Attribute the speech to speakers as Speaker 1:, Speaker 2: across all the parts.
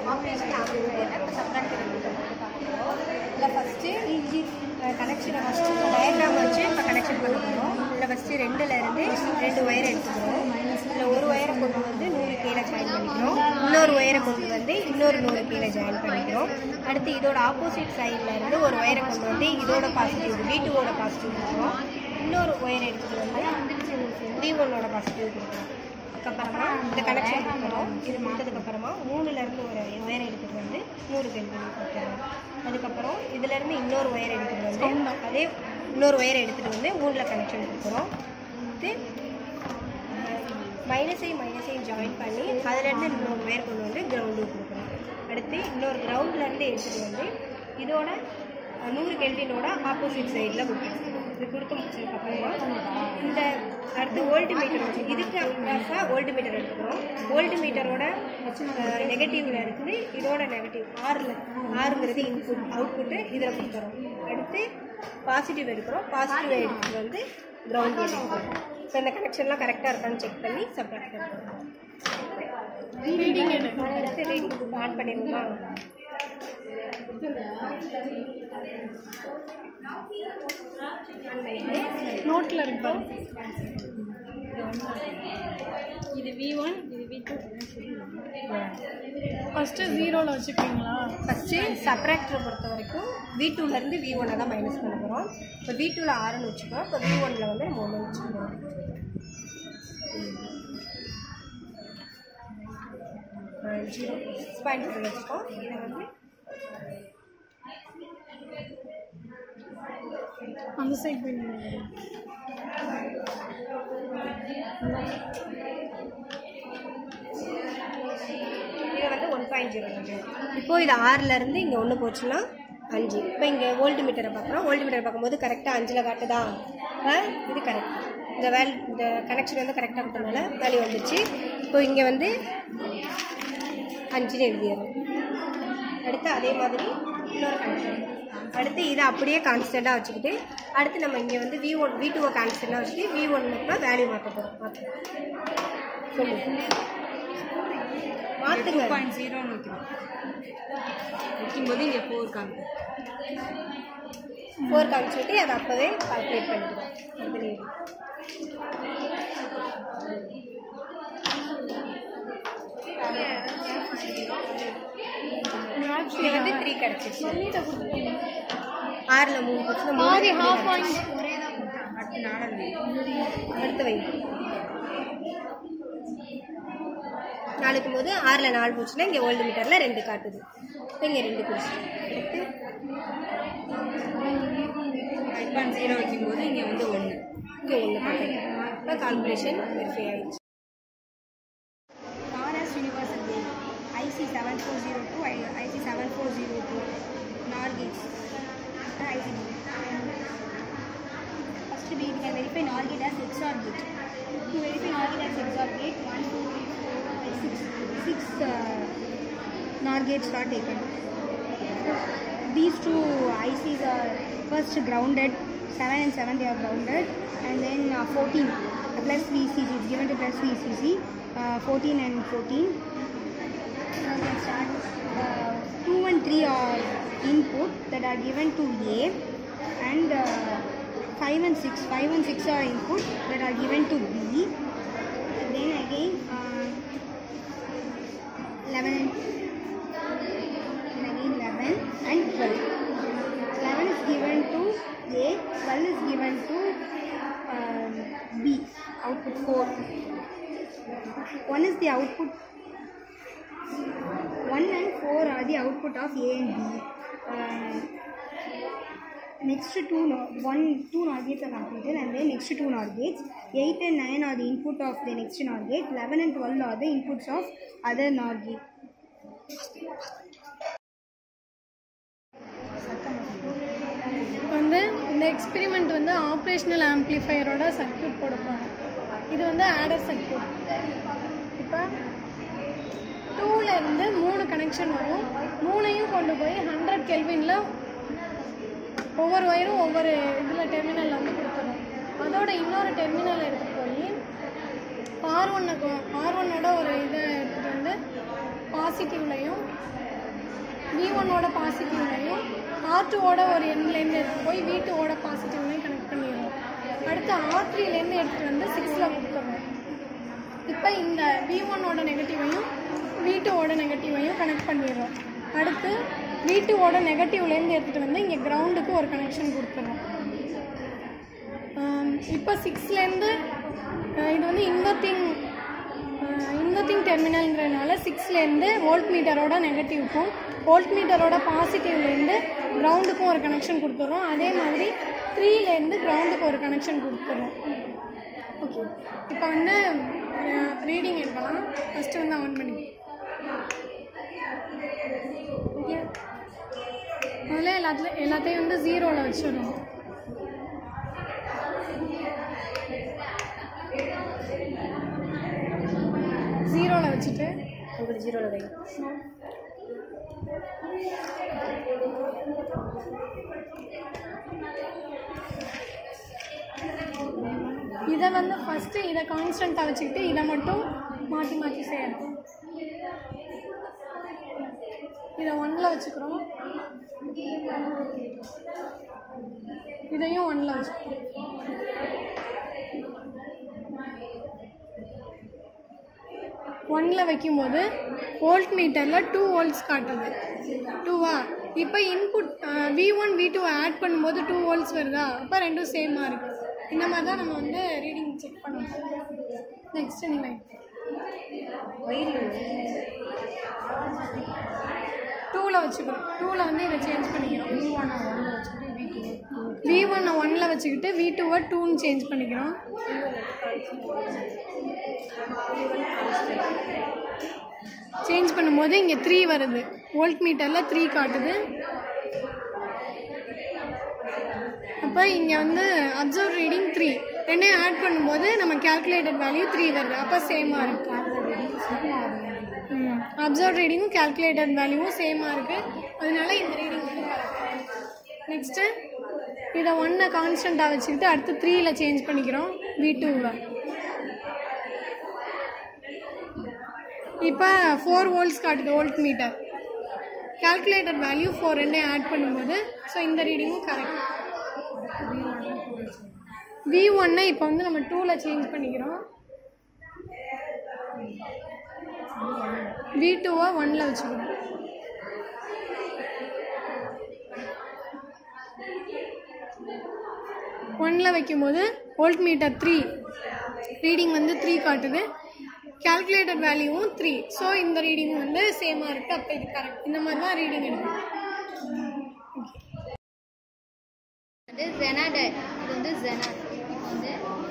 Speaker 1: Operation ஆம்பிளிஃபையரில் இப்போ subtractor இதில் first கனெக்ஷனை ஃபஸ்ட்டு டயக்ராம் வச்சு இப்போ கனெக்ஷன் பண்ண போகிறோம் இதில் ஃபஸ்ட்டு ரெண்டுல இருந்து ரெண்டு ஒயர் எடுத்துக்கிறோம் இதில் ஒரு ஒயரை கொண்டு வந்து நூறு கீழே ஜாயின் பண்ணிக்கிறோம் இன்னொரு ஒயரை கொண்டு வந்து இன்னொரு நூறு கீழே ஜாயின் பண்ணிக்கிறோம் அடுத்து இதோட ஆப்போசிட் சைடில் இருந்து ஒரு ஒயரை கொண்டு வந்து இதோட பாசிட்டிவ் வி டூவோட பாசிட்டிவ் கொடுக்குறோம் இன்னொரு ஒயர் எடுத்துகிட்டு வந்து வி ஒன்னோட பாசிட்டிவ் கொடுக்குறோம் அதுக்கப்புறமா இந்த கனெக்ஷன் கொடுக்குறோம் இது முடிச்சதுக்கப்புறமா மூணுலேருந்து ஒரு ஒயர் எடுத்துகிட்டு வந்து நூறு கெல்வின் கொடுக்குறோம் அதுக்கப்புறம் இதுலேருந்து இன்னொரு ஒயர் எடுத்துகிட்டு வந்து அதே இன்னொரு ஒயர் எடுத்துகிட்டு வந்து மூணில் கனெக்ஷன் கொடுக்குறோம் இது மைனஸையும் மைனஸையும் ஜாயின் பண்ணி அதுலேருந்து இன்னொரு ஒயர் கொண்டு வந்து கிரவுண்டு கொடுக்குறோம் அடுத்து இன்னொரு கிரவுண்ட்லேருந்து எடுத்துகிட்டு வந்து இதோட அஹ், நூறு கெல்வினோட ஆப்போசிட் சைடில் கொடுக்குறோம் இது கொடுத்து முடிச்சதுக்கப்புறமா இந்த அடுத்து வோல்ட் மீட்டர் வச்சு இதுக்கு வோல்ட் மீட்டர் எடுத்துக்கிறோம் வோல்ட் மீட்டரோட நெகட்டிவ்ல இருக்குது இதோட நெகட்டிவ் ஆறில் ஆறுங்கிறது இன்புட் அவுட்புட்டு இதில் கொடுக்குறோம் அடுத்து பாசிட்டிவ் எடுக்கிறோம் பாசிட்டிவ் எடுத்துட்டு வந்து கிரவுண்ட் எடுக்கிறோம் ஸோ இந்த கனெக்ஷன்லாம் கரெக்டாக இருக்கான்னு செக் பண்ணி சப்ராக்ட் பண்ணுறோம் அடுத்து ரீடிங் ஆன் பண்ணிடுமா
Speaker 2: நோட்டில் இருக்கு பாருங்க இது வி ஒன் இது வி டூ ஃபஸ்ட்டு ஜீரோவில் வச்சுக்கிறீங்களா
Speaker 1: ஃபஸ்ட்டு சப்ராக்டரை பொறுத்த வரைக்கும் வி டூலேருந்து வி ஒன்னை தான் மைனஸ் பண்ண போகிறோம் இப்போ வி டூவில் ஆறுன்னு வச்சுக்கிறோம் இப்போ வி ஒனில் வந்து நம்ம ஒன்று வச்சுக்கிறோம் ஜீரோ சிக்ஸ் பாயிண்ட் ஃபோர் வச்சுக்கோம் இதை வந்து
Speaker 2: அந்த சைட் போய் நில்லுங்க.
Speaker 1: இது வந்து ஒன் பாயிண்ட் ஜீரோ இப்போ இது ஆறுலேருந்து இங்கே ஒன்று போச்சுன்னா அஞ்சு இப்போ இங்கே வோல்ட் மீட்டரை பார்க்குறோம் வோல்ட் மீட்டரை பார்க்கும்போது கரெக்டாக அஞ்சில் காட்டுதா ஆ, இது கரெக்ட் இந்த வேல் இந்த கனெக்ஷன் வந்து கரெக்டாக கொடுத்தனால வேல்யூ வந்துச்சு இப்போ இங்கே வந்து அஞ்சுன்னு எழுதிடுறோம் அடுத்து அதே மாதிரி இன்னொரு கனெக்ஷன் அடுத்து இதை அப்படியே கான்ஸ்டண்ட்டாக வச்சுக்கிட்டு அடுத்து நம்ம இங்கே வந்து வி ஒன் வி டூவை கான்ஸ்டண்ட்டாக வச்சுட்டு வி ஒன்னுக்குனா வேல்யூ மாற்ற போகிறோம் மாற்ற சொல்லுங்கள் மாற்றுங்க
Speaker 3: பாயிண்ட் ஜீரோன்னு வைக்கிறோம் வைக்கும்போது இங்கே ஃபோர் காமி
Speaker 1: ஃபோர் காமிச்சிட்டு அதை அப்போவே கால்குலேட் பண்ணிக்கிறோம் அதுலேயே இது வந்து த்ரீ கிடச்சிச்சு ஆறில் மூணு பர்சன்ட்
Speaker 2: பாதி ஹாஃப் பாயிண்ட்
Speaker 3: அடுத்து நாலாவது
Speaker 1: அடுத்து வை நாலுக்கு போது ஆறில் நாலு போச்சுன்னா இங்கே ஓல்டு மீட்டரில் ரெண்டு காட்டுது இப்போ இங்கே ரெண்டு போச்சு அடுத்து
Speaker 3: ஃபைவ் பாயிண்ட் ஜீரோ வைக்கும்போது இங்கே வந்து ஒன்று
Speaker 1: இங்கே ஒன்று காட்டுது இப்போ கால்குலேஷன் வெரிஃபை ஆயிடுச்சு
Speaker 4: RS university IC seven four zero two IC seven four zero two NOR gates IC first we can verify NOR gate as XOR gate. To verify NOR gate as XOR gate, 1, 2, 3, 4, 5, 6, 6 uh, NOR gates are taken. These two ICs are first grounded, 7 and 7 they are grounded, and then uh, 14 uh, plus VCC is given to plus VCC, uh, 14 and 14. Now we can start. Uh, 2 and 3 are input that are given to A and uh, 5 and 6. 5 and 6 are input that are given to B. And then again uh, 11 and, and again 11 and 12. 11 is given to A, 12 is given to um, B, output 4. One is the output 1 and 4 are the output of A and B. Uh, next two no, one two NOR gates are completed and then next two NOR gates. 8 and 9 are the input of the next NOR gate. 11 and 12 are the inputs of other NOR gate.
Speaker 2: வந்து இந்த experiment வந்து operational ஆம்ப்ளிஃபையரோட circuit போட போகிறோம் இது வந்து order circuit இப்போ டூலேருந்து மூணு கனெக்ஷன் வரும் மூணையும் கொண்டு போய் ஹண்ட்ரட் கெல்வினில் ஒவ்வொரு ஒயரும் ஒவ்வொரு இதில் டெர்மினலில் வந்து கொடுத்துரும் அதோட இன்னொரு டெர்மினல் எடுத்துகிட்டு போய் ஆர் ஒன்னுக்கு ஆர் ஒன்னோட ஒரு இதை எடுத்துகிட்டு வந்து பாசிட்டிவ் பாசிட்டிவ்லையும் வி ஒன்னோட பாசிட்டிவ்லையும் ஆர் டூவோட ஒரு எண்ட்லேருந்து எடுத்து போய் வி டூவோட பாசிட்டிவ்லையும் கனெக்ட் பண்ணிடுறோம் அடுத்து ஆர் த்ரீலேருந்து எடுத்துகிட்டு வந்து சிக்ஸில் கொடுத்துருவோம் இப்போ இந்த வி ஒன்னோட நெகட்டிவையும் வி டூவோட நெகட்டிவையும் கனெக்ட் பண்ணிடுறோம் அடுத்து வி டூவோட நெகட்டிவ்லேருந்து எடுத்துகிட்டு வந்து இங்கே கிரவுண்டுக்கு ஒரு கனெக்ஷன் கொடுத்துருவோம் இப்போ சிக்ஸ்லேருந்து இது வந்து இன்னொத்திங் இன்னொத்திங் டெர்மினல்ங்கிறதுனால சிக்ஸ்லேருந்து வோல்ட் மீட்டரோட நெகட்டிவ்க்கும் வோல்ட் மீட்டரோட பாசிட்டிவ்லேருந்து கிரவுண்டுக்கும் ஒரு கனெக்ஷன் கொடுத்துட்றோம் அதே மாதிரி த்ரீலேருந்து கிரவுண்டுக்கு ஒரு கனெக்ஷன் கொடுத்துட்றோம் ஓகே இப்போ வந்து ரீடிங் எடுக்கலாம் ஃபஸ்ட்டு வந்து ஆன் பண்ணி ஓகே முதல்ல எல்லாத்துலையும் எல்லாத்தையும் வந்து ஜீரோவில் வச்சிடணும் ஜீரோவில் வச்சுட்டு
Speaker 1: உங்களுக்கு ஜீரோவில் வை
Speaker 2: இதை வந்து ஃபஸ்ட்டு இதை கான்ஸ்டண்ட்டாக வச்சுக்கிட்டு இதை மட்டும் மாற்றி மாற்றி செய்யணும் இதை ஒன்னில் வச்சுக்கிறோம் இதையும் ஒன்னில் வச்சுக்கிறோம் ஒன்னில் வைக்கும்போது வோல்ட் மீட்டரில் டூ வோல்ட்ஸ் காட்டுது டூவா இப்போ input V one V two add பண்ணும்போது டூ வோல்ட்ஸ் வருதா அப்போ ரெண்டும் சேமாக இருக்குது இந்த மாதிரி தான் நம்ம வந்து ரீடிங் செக் பண்ணணும் நெக்ஸ்ட் நீ வை டூவில் வச்சுக்கிறோம் டூவில் வந்து இதை சேஞ்ச் பண்ணிக்கிறோம் வி ஒன் வி ஒன்னை ஒன்னில் வச்சுக்கிட்டு வி டூவை டூன்னு சேஞ்ச் பண்ணிக்கிறோம் சேஞ்ச் பண்ணும்போது இங்கே த்ரீ வருது வோல்ட் மீட்டரில் த்ரீ காட்டுது அப்போ இங்கே வந்து அப்சர்வ் ரீடிங் த்ரீ ரெண்டையும் ஆட் பண்ணும்போது நம்ம கேல்குலேட்டட் வேல்யூ த்ரீ வருது அப்போ சேமாக இருக்கு அப்சர்வ் ரீடிங்கும் கேல்குலேட்டட் வேல்யூவும் சேமாக இருக்குது அதனால இந்த ரீடிங் வந்து நெக்ஸ்ட்டு இதை ஒன்றை கான்ஸ்டண்ட்டாக வச்சுக்கிட்டு அடுத்து த்ரீயில் சேஞ்ச் பண்ணிக்கிறோம் வி டூவை இப்போ ஃபோர் வோல்ட்ஸ் காட்டுது volt meter calculator value four ரெண்டையும் ஆட் பண்ணும்போது ஸோ இந்த ரீடிங்கும் கரெக்ட் வி ஒன்னை இப்போ வந்து நம்ம டூவில் சேஞ்ச் பண்ணிக்கிறோம் வி டூவை ஒன்னில் வச்சுக்கிறோம் ஒன்னில் வைக்கும்போது வோல்ட் மீட்டர் த்ரீ ரீடிங் வந்து த்ரீ காட்டுது கால்குலேட்டர் வேல்யூவும் த்ரீ ஸோ இந்த ரீடிங் வந்து சேமாக இருக்குது அப்போ இது கரெக்ட் இந்த மாதிரி தான் ரீடிங் எடுக்கணும்
Speaker 4: வந்து ஜெனாடை இது வந்து ஜெனா இப்போ வந்து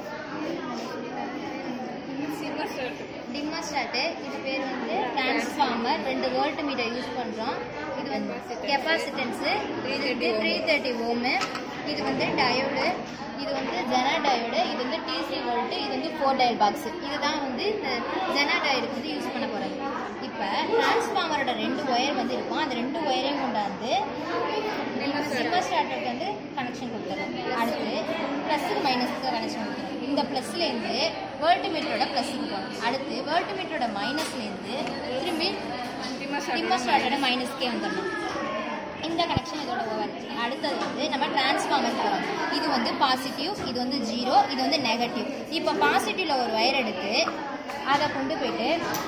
Speaker 4: டிம்மஸ்டாட்டு இது பேர் வந்து டிரான்ஸ்ஃபார்மர் ரெண்டு வோல்ட் மீட்டர் யூஸ் பண்ணுறோம் இது வந்து கெப்பாசிட்டன்ஸு இது வந்து த்ரீ தேர்ட்டி ஓமு இது வந்து டயோடு இது வந்து ஜெனா டயோடு இது வந்து டிசி வோல்ட்டு இது வந்து ஃபோர் டயல் பாக்ஸு இதுதான் வந்து இந்த ஜெனா டயோடுக்கு வந்து யூஸ் பண்ண போகிறது இப்போ டிரான்ஸ்ஃபார்மரோட ரெண்டு ஒயர் வந்து இருக்கும் அந்த ரெண்டு ஒயரையும் கொண்டாந்து சிம்மர் ஸ்டார்டருக்கு வந்து கனெக்ஷன் கொடுத்துரும் அடுத்து ப்ளஸ்ஸுக்கு மைனஸ்க்கு கனெக்ஷன் கொடுத்துரும் இந்த ப்ளஸ்லேருந்து வேர்ல்டு மீட்டரோட ப்ளஸ்ஸுக்கு போகணும் அடுத்து வேர்ல்டு மீட்டரோட மைனஸ்லேருந்து திரும்பி சிம்மர் ஸ்டார்டரோட மைனஸ்க்கே வந்துடணும் இந்த கனெக்ஷன் இதோட ஓவர் அடுத்தது வந்து நம்ம டிரான்ஸ்ஃபார்மர் போகிறோம் இது வந்து பாசிட்டிவ் இது வந்து ஜீரோ இது வந்து நெகட்டிவ் இப்போ பாசிட்டிவ்ல ஒரு ஒயர் எடுத்து அதை கொண்டு போயிட்டு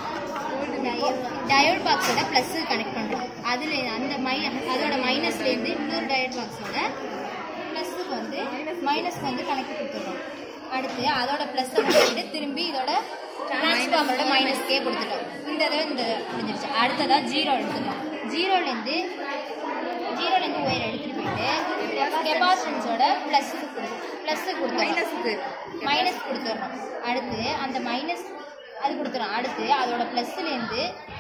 Speaker 4: டயோட் பாக்ஸோட ப்ளஸ் கனெக்ட் பண்ணுறோம் அதில் அந்த மை அதோட மைனஸ்லேருந்து இன்னொரு டயோட் பாக்ஸோட ப்ளஸ்ஸுக்கு வந்து மைனஸ்க்கு வந்து கனெக்ட் கொடுத்துருவோம் அடுத்து அதோட ப்ளஸ்ஸை கொடுத்துட்டு திரும்பி இதோட டிரான்ஸ்ஃபார்மரோட மைனஸ்க்கே கொடுத்துட்டோம் இந்த தடவை இந்த முடிஞ்சிருச்சு அடுத்ததாக ஜீரோ எடுத்துக்கலாம் ஜீரோலேருந்து ஜீரோலேருந்து ஒயர் எடுத்துகிட்டு போயிட்டு கெப்பாசிட்டன்ஸோட ப்ளஸ்ஸுக்கு கொடு ப்ளஸ்ஸுக்கு கொடுத்துருவோம்
Speaker 3: மைனஸுக்கு
Speaker 4: மைனஸ் கொடுத்துடணும் அடுத்து அந்த மைனஸ் அது கொடுத்துரும் அடுத்து அதோட ப்ளஸ்லேருந்து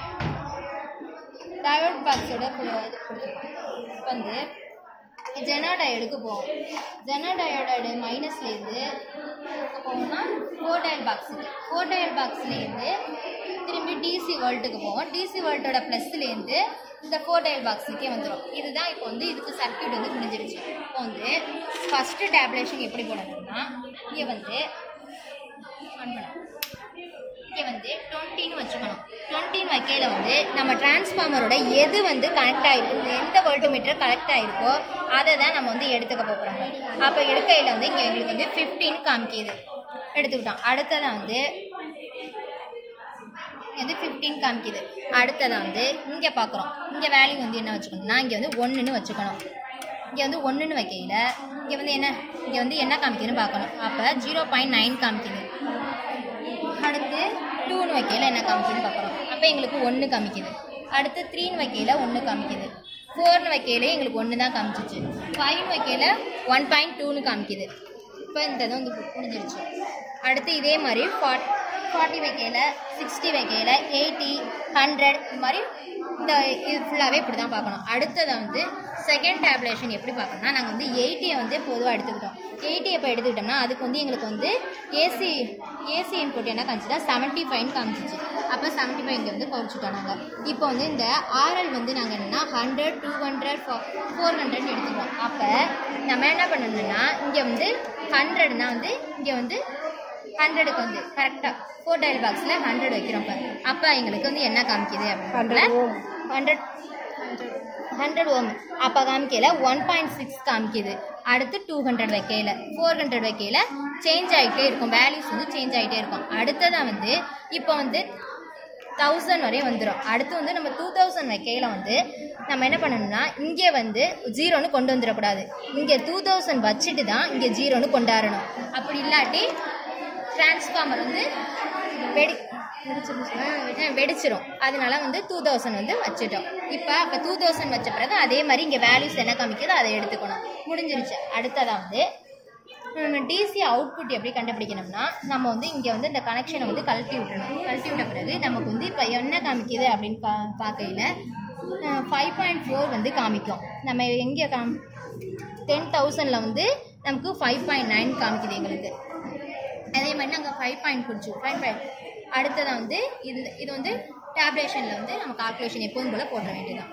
Speaker 4: டயோட் பாக்ஸோட இது கொடுத்துரும் வந்து ஜெனா டயோடுக்கு போகும் ஜெனா டயோடோட மைனஸ்லேருந்து போகணும்னா ஃபோர் டயல் பாக்ஸுக்கு ஃபோர் டயல் பாக்ஸ்லேருந்து திரும்பி டிசி வேர்ல்ட்டுக்கு போவோம் டிசி வேர்ல்ட்டோட ப்ளஸ்லேருந்து இந்த ஃபோர் டயல் பாக்ஸுக்கே வந்துடும் இதுதான் இப்போ வந்து இதுக்கு சர்க்கியூட் வந்து முடிஞ்சிருச்சு இப்போ வந்து ஃபஸ்ட்டு டேப்லேஷன் எப்படி போடணும்னா இங்கே வந்து ஆன் பண்ண
Speaker 5: இங்கே வந்து டுவெண்ட்டின்னு வச்சுக்கணும் டுவெண்ட்டின்னு வைக்கையில் வந்து நம்ம டிரான்ஸ்ஃபார்மரோட எது வந்து கனெக்ட் ஆகிருக்கு எந்த வோல்ட்மீட்டர் கனெக்ட் ஆகிருக்கோ அதை தான் நம்ம வந்து எடுத்துக்க போகிறோம் அப்போ எடுக்கையில் வந்து இங்கே எங்களுக்கு வந்து ஃபிஃப்டின் காமிக்கிது எடுத்துக்கிட்டோம் அடுத்ததான் வந்து இது ஃபிஃப்டீன் காமிக்குது அடுத்ததாக வந்து இங்கே பார்க்குறோம் இங்கே வேல்யூ வந்து என்ன வச்சுக்கணும்னா இங்கே வந்து ஒன்றுன்னு வச்சுக்கணும் இங்கே வந்து ஒன்றுன்னு வைக்கையில் இங்கே வந்து என்ன இங்கே வந்து என்ன காமிக்குதுன்னு பார்க்கணும் அப்போ ஜீரோ பாயிண்ட் நைன் காமிக்குது அடுத்து டூன்னு வைக்கையில் என்ன காமிக்குதுன்னு பார்க்குறோம் அப்போ எங்களுக்கு ஒன்று காமிக்குது அடுத்து த்ரீன்னு வைக்கையில் ஒன்று காமிக்குது ஃபோர்னு வைக்கையில எங்களுக்கு ஒன்று தான் காமிச்சிச்சு ஃபைவ்னு வைக்கையில் ஒன் பாயிண்ட் டூன்னு காமிக்குது இப்போ இந்த இது வந்து முடிஞ்சிருச்சு அடுத்து இதே மாதிரி ஃபார்ட் ஃபார்ட்டி வைக்கையில் சிக்ஸ்டி வைக்கையில் எயிட்டி ஹண்ட்ரட் இந்த மாதிரி இந்த இது ஃபுல்லாகவே இப்படி தான் பார்க்கணும் அடுத்ததை வந்து செகண்ட் டேப்லேஷன் எப்படி பார்க்கணும்னா நாங்கள் வந்து எயிட்டியை வந்து பொதுவாக எடுத்துக்கிட்டோம் எயிட்டி இப்போ எடுத்துக்கிட்டோம்னா அதுக்கு வந்து எங்களுக்கு வந்து ஏசி ஏசி இன்புட் என்ன காமிச்சுட்டா செவன்ட்டி ஃபைவ் காமிச்சிச்சு அப்போ செவன்ட்டி ஃபைவ் இங்கே வந்து குறைச்சிட்டோம் நாங்கள் இப்போ வந்து இந்த ஆர்எல் வந்து நாங்கள் என்னென்னா ஹண்ட்ரட் டூ ஹண்ட்ரட் ஃபோர் ஹண்ட்ரட்னு எடுத்துக்கிறோம் அப்போ நம்ம என்ன பண்ணணும்னா இங்கே வந்து ஹண்ட்ரட் தான் வந்து இங்கே வந்து ஹண்ட்ரடுக்கு வந்து கரெக்டாக ஃபோர் டயல் பாக்ஸில் ஹண்ட்ரட் வைக்கிறோம் இப்போ அப்போ எங்களுக்கு வந்து என்ன காமிக்குது அப்படின்னா ஹண்ட்ரட் ஹண்ட்ரட் ஓம் அப்போ காமிக்கையில் ஒன் பாயிண்ட் சிக்ஸ் காமிக்குது அடுத்து டூ ஹண்ட்ரட் வைக்கையில் ஃபோர் ஹண்ட்ரட் வைக்கையில் சேஞ்ச் ஆகிட்டே இருக்கும் வேல்யூஸ் வந்து சேஞ்ச் ஆகிட்டே இருக்கும் அடுத்ததாக வந்து இப்போ வந்து தௌசண்ட் வரையும் வந்துடும் அடுத்து வந்து நம்ம டூ தௌசண்ட் வைக்கையில் வந்து நம்ம என்ன பண்ணணும்னா இங்கே வந்து ஜீரோன்னு கொண்டு வந்துடக்கூடாது இங்கே டூ தௌசண்ட் வச்சுட்டு தான் இங்கே ஜீரோன்னு கொண்டாடணும் அப்படி இல்லாட்டி டிரான்ஸ்ஃபார்மர் வந்து வெடி ஆ, வெடிச்சிரும் அதனால வந்து டூ தௌசண்ட் வந்து வச்சுட்டோம் இப்போ அப்போ டூ தௌசண்ட் வச்ச பிறகு அதே மாதிரி இங்கே வேல்யூஸ் என்ன காமிக்குதோ அதை எடுத்துக்கணும் முடிஞ்சிருச்சு அடுத்ததாக வந்து டிசி அவுட்புட் எப்படி கண்டுபிடிக்கணும்னா நம்ம வந்து இங்கே வந்து இந்த கனெக்ஷனை வந்து கழட்டி விட்டணும் கழட்டி விட்ட பிறகு நமக்கு வந்து இப்போ என்ன காமிக்குது அப்படின்னு பா பார்க்கையில் ஃபைவ் பாயிண்ட் ஃபோர் வந்து காமிக்கும் நம்ம எங்கே காம் டென் தௌசண்டில் வந்து நமக்கு ஃபைவ் பாயிண்ட் நைன் காமிக்குது எங்களுக்கு அதே மாதிரி நாங்கள் ஃபைவ் பாயிண்ட் பிடிச்சோம் ஃபைவ் பாயிண்ட் அடுத்ததாக வந்து இது இது வந்து டேப்லேஷனில் வந்து நம்ம கால்குலேஷன் எப்போதும் போல் போட வேண்டியதான்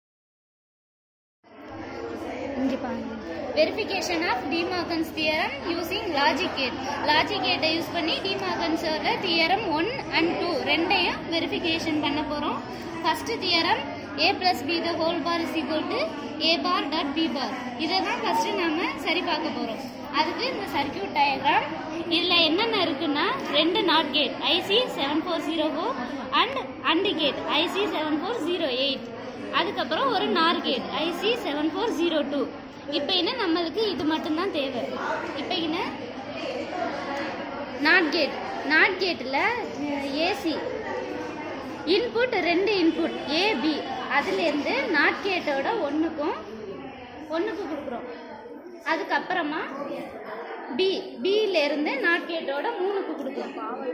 Speaker 4: இங்கே பாருங்க
Speaker 6: verification of De Morgan's theorem using logic gate logic கேட்டை யூஸ் பண்ணி டிமார்கன்ஸோட தியரம் ஒன் அண்ட் டூ ரெண்டையும் வெரிஃபிகேஷன் பண்ண போகிறோம் first theorem A plus B the whole bar is equal to A bar dot B bar இதை தான் ஃபஸ்ட்டு நம்ம சரி பார்க்க போகிறோம் அதுக்கு இந்த சர்க்கியூட் டயக்ராம் இதில் என்னென்ன இருக்குன்னா ரெண்டு NOT gate IC seven four zero four AND AND gate IC seven four zero eight அதுக்கப்புறம் ஒரு NOR gate IC seven four zero two இப்போ என்ன நம்மளுக்கு இது மட்டும்தான் தேவை இப்போ என்ன நாட் கேட் நாட் கேட்டில் ஏசி இன்புட் ரெண்டு இன்புட் ஏபி அதுலேருந்து நாட் கேட்டோட ஒன்றுக்கும் ஒன்றுக்கு கொடுக்குறோம் அதுக்கப்புறமா பி பியிலேருந்து நாட் கேட்டோட மூணுக்கு கொடுக்குறோம்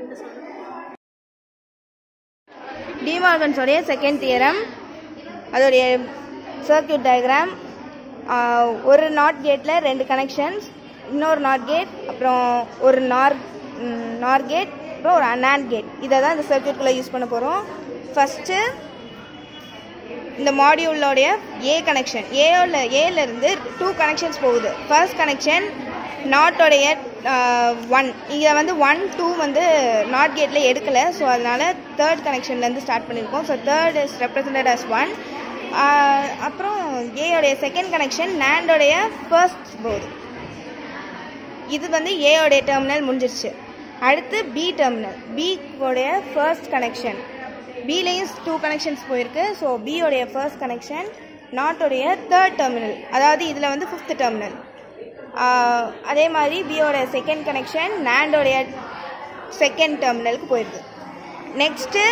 Speaker 1: டிமார்கன்ஸோடைய செகண்ட் தியரம் அதோடைய சர்க்கியூட் டயக்ராம் ஒரு நாட் கேட்டில் ரெண்டு கனெக்ஷன்ஸ் இன்னொரு நாட் கேட் அப்புறம் ஒரு நார் நார் கேட் அப்புறம் ஒரு அனான் கேட் இதை தான் இந்த சர்க்கியூட்குள்ளே யூஸ் பண்ண போகிறோம் ஃபஸ்ட்டு இந்த மாடியூலோடைய ஏ கனெக்ஷன் ஏல ஏலேருந்து டூ கனெக்ஷன்ஸ் போகுது ஃபர்ஸ்ட் கனெக்ஷன் நாட்டோடைய ஒன் இதை வந்து ஒன் டூ வந்து நாட் கேட்டில் எடுக்கலை ஸோ அதனால் தேர்ட் கனெக்ஷன்லேருந்து ஸ்டார்ட் பண்ணியிருக்கோம் so third is represented as one அப்புறம் ஏயோடைய செகண்ட் கனெக்ஷன் நேண்டோடைய ஃபர்ஸ்ட் போகுது இது வந்து ஏயோடைய டெர்மினல் முடிஞ்சிருச்சு அடுத்து பி டெர்மினல் பியோடைய ஃபர்ஸ்ட் கனெக்ஷன் பிலையும் டூ கனெக்ஷன்ஸ் போயிருக்கு ஸோ பியோடைய ஃபர்ஸ்ட் கனெக்ஷன் நாட்டோடைய தேர்ட் டெர்மினல் அதாவது இதில் வந்து ஃபிஃப்த் டெர்மினல் அதே மாதிரி பியோட செகண்ட் கனெக்ஷன் நேண்டோடைய செகண்ட் டெர்மினலுக்கு போயிருக்கு நெக்ஸ்ட்டு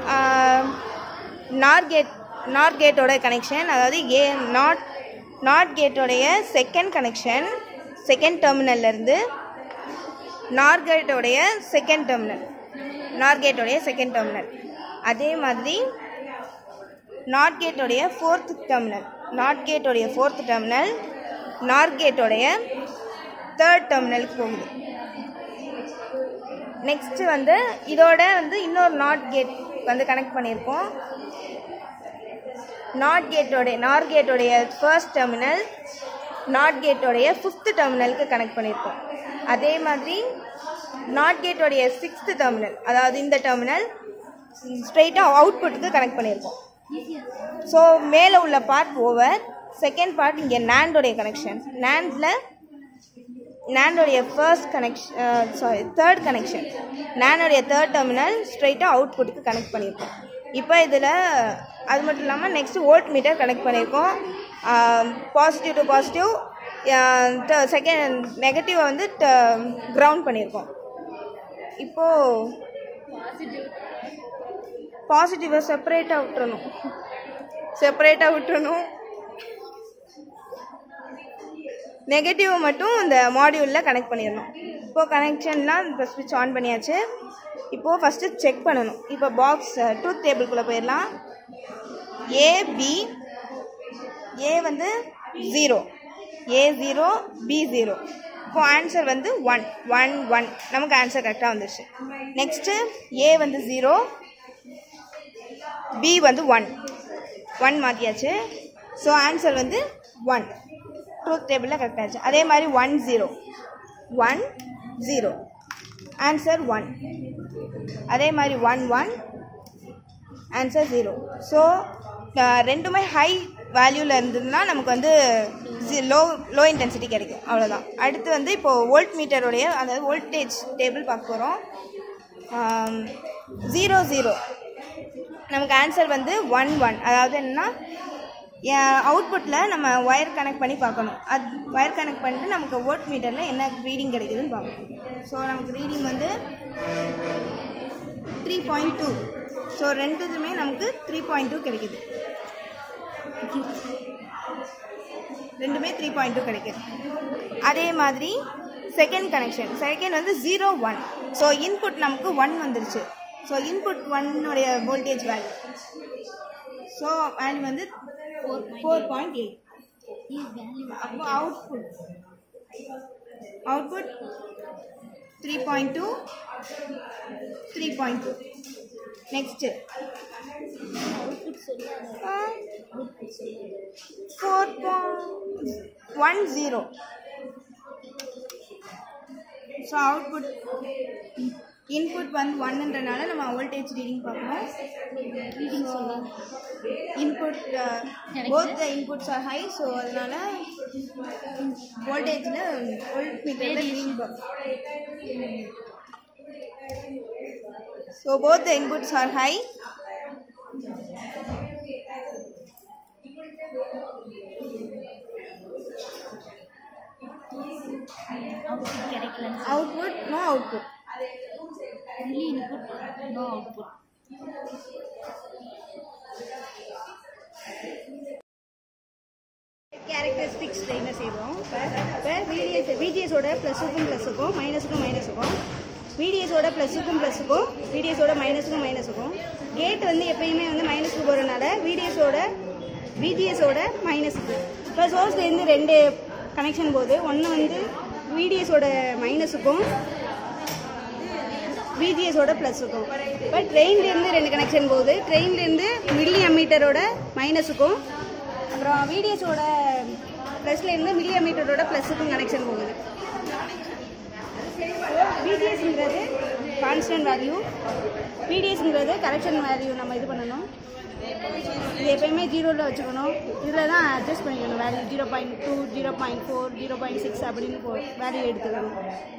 Speaker 1: நார் கேட் நாட் கேட்டோட கனெக்ஷன் அதாவது ஏ நாட் நாட் கேட்டோடைய செகண்ட் கனெக்ஷன் செகண்ட் டெர்மினல்லேருந்து நார் கேட்டோடைய செகண்ட் டெர்மினல் நார் கேட்டோடைய செகண்ட் டெர்மினல் அதே மாதிரி நாட் கேட்டோடைய ஃபோர்த் டெர்மினல் நாட் கேட்டோடைய ஃபோர்த் டெர்மினல் நார் கேட்டோடைய தேர்ட் டெர்மினலுக்கு போகுது நெக்ஸ்ட் வந்து இதோட வந்து இன்னொரு நாட் கேட் வந்து கனெக்ட் பண்ணியிருக்கோம் நாட் கேட்டோடைய நார் கேட்டோடைய ஃபர்ஸ்ட் டெர்மினல் நாட் கேட்டோடைய ஃபிஃப்த் டெர்மினலுக்கு கனெக்ட் பண்ணியிருக்கோம் அதே மாதிரி நாட் கேட்டோடைய சிக்ஸ்த் டெர்மினல் அதாவது இந்த டெர்மினல் ஸ்ட்ரெயிட்டாக அவுட்புட்டுக்கு கனெக்ட் பண்ணியிருக்கோம் ஸோ மேலே உள்ள பார்ட் ஓவர் செகண்ட் பார்ட் இங்கே நேண்டோடைய கனெக்ஷன் நேண்டில் நேண்டோடைய first connection sorry third connection நேனோடைய தேர்ட் டெர்மினல் ஸ்ட்ரைட்டாக அவுட்புட்டுக்கு கனெக்ட் பண்ணியிருக்கோம் இப்போ இதில் அது மட்டும் இல்லாமல் நெக்ஸ்ட் வோல்ட் மீட்டர் கனெக்ட் பண்ணியிருக்கோம் பாசிட்டிவ் டு பாசிட்டிவ் செகண்ட் நெகட்டிவை வந்து கிரவுண்ட் பண்ணியிருக்கோம் இப்போது பாசிட்டிவை செப்பரேட்டாக விட்டுறணும் செப்பரேட்டாக விட்டுறணும் நெகட்டிவை மட்டும் இந்த மாடியூலில் கனெக்ட் பண்ணிடணும் இப்போது கனெக்ஷன்லாம் இப்போ ஸ்விட்ச் ஆன் பண்ணியாச்சு இப்போது ஃபஸ்ட்டு செக் பண்ணணும் இப்போ பாக்ஸ் ட்ரூத் டேபிள்குள்ளே போயிடலாம் ஏ பி ஏ வந்து zero A zero B zero இப்போ ஆன்சர் வந்து ஒன் ஒன் ஒன் நமக்கு ஆன்சர் கரெக்டாக வந்துருச்சு நெக்ஸ்ட்டு ஏ வந்து ஜீரோ பி வந்து ஒன் ஒன் மாற்றியாச்சு ஸோ ஆன்சர் வந்து ஒன் ட்ரூத் டேபிளில் கரெக்டாச்சு அதே மாதிரி one zero one zero answer one அதே மாதிரி one one answer zero so ரெண்டுமே ஹை வேல்யூவில் இருந்ததுன்னா நமக்கு வந்து லோ லோ இன்டென்சிட்டி கிடைக்கும் அவ்வளோதான் அடுத்து வந்து இப்போது வோல்ட் மீட்டருடைய அதாவது வோல்டேஜ் டேபிள் பார்க்க போகிறோம் ஜீரோ ஜீரோ நமக்கு ஆன்சர் வந்து ஒன் ஒன் அதாவது என்னன்னா அவுட்புட்டில் நம்ம ஒயர் கனெக்ட் பண்ணி பார்க்கணும் அது ஒயர் கனெக்ட் பண்ணிட்டு நமக்கு வோல்ட் மீட்டரில் என்ன ரீடிங் கிடைக்குதுன்னு பார்க்கணும் ஸோ நமக்கு ரீடிங் வந்து த்ரீ பாயிண்ட் டூ ஸோ ரெண்டுதுமே நமக்கு த்ரீ பாயிண்ட் டூ கிடைக்குது ரெண்டுமே த்ரீ பாயிண்ட் டூ கிடைக்குது அதே மாதிரி செகண்ட் கனெக்ஷன் செகண்ட் வந்து ஜீரோ ஒன் ஸோ இன்புட் நமக்கு ஒன் வந்துருச்சு ஸோ இன்புட் ஒன்னுடைய வோல்டேஜ் வேல்யூ ஸோ வேல்யூ வந்து ஃபோர் பாயிண்ட் எயிட் அப்போ output output three point two three point two next four one zero so output input வந்து ஒன்னுன்றனால நம்ம voltage reading பார்க்கணும் reading சொல்லலாம் input both the inputs are high so அதனால வோல்டேஜில் volt மீட்டரில் ரீடிங் பார்க்கணும் so both the inputs are high output no output
Speaker 4: characteristics என்ன செய்வோம் இப்போ விடிஎஸ் விஜிஎஸோட ப்ளஸுக்கும் ப்ளஸுக்கும் மைனஸுக்கும் மைனஸுக்கும் விடிஎஸோட ப்ளஸுக்கும் ப்ளஸுக்கும் விடிஎஸோட மைனஸுக்கும் மைனஸுக்கும் கேட் வந்து எப்பயுமே வந்து மைனஸுக்கு போகிறனால விடிஎஸோட விஜிஎஸோட மைனஸுக்கு இப்போ சோர்ஸ்லேருந்து ரெண்டு கனெக்ஷன் போது ஒன்று வந்து விடிஎஸோட மைனஸுக்கும் விஜிஎஸோட ப்ளஸுக்கும் இப்போ ட்ரெயின்லேருந்து ரெண்டு கனெக்ஷன் போகுது ட்ரெயின்லேருந்து மில்லி அம்மீட்டரோட மைனஸுக்கும் அப்புறம் விடிஎஸோட ப்ளஸ்லேருந்து மில்லி அம்மீட்டரோட ப்ளஸுக்கும் கனெக்ஷன் போகுது விஜிஎஸ்ங்கிறது கான்ஸ்டன்ட் வேல்யூ விடிஎஸ்ங்கிறது கரெக்ஷன் வேல்யூ நம்ம இது பண்ணணும் இது எப்பயுமே ஜீரோவில் வச்சுக்கணும் இதில் தான் அட்ஜஸ்ட் பண்ணிக்கணும் value zero point two zero point four zero point six அப்படின்னு போ வேல்யூ எடுத்துக்கணும்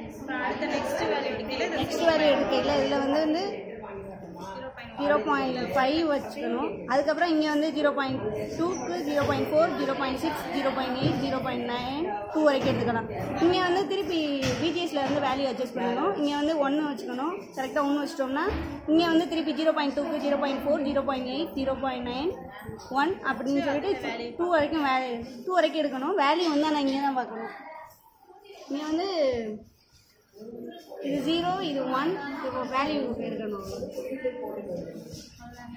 Speaker 4: நெக்ஸ்ட் வேல்யூ எடுக்கையில் இதில் வந்து வந்து ஜீரோ பாயிண்ட் ஃபைவ் வச்சுக்கணும் அதுக்கப்புறம் இங்கே வந்து ஜீரோ பாயிண்ட் டூக்கு zero point four zero point six zero point eight zero point nine two வரைக்கும் எடுத்துக்கலாம் இங்கே வந்து திருப்பி பிஜிஎஸ்ல வந்து வேல்யூ அட்ஜஸ்ட் பண்ணணும் இங்கே வந்து ஒன்று வச்சுக்கணும் கரெக்டாக ஒன்று வச்சிட்டோம்னா இங்கே வந்து திருப்பி ஜீரோ பாயிண்ட் டூக்கு zero point four zero point eight zero point nine one அப்படின்னு சொல்லிட்டு டூ வரைக்கும் வேல்யூ டூ வரைக்கும் எடுக்கணும் வேல்யூ வந்து நான் இங்கே தான் பார்க்கணும் இங்கே வந்து இது ஜீரோ இது ஒன் இப்போ வேல்யூ எடுக்கணும்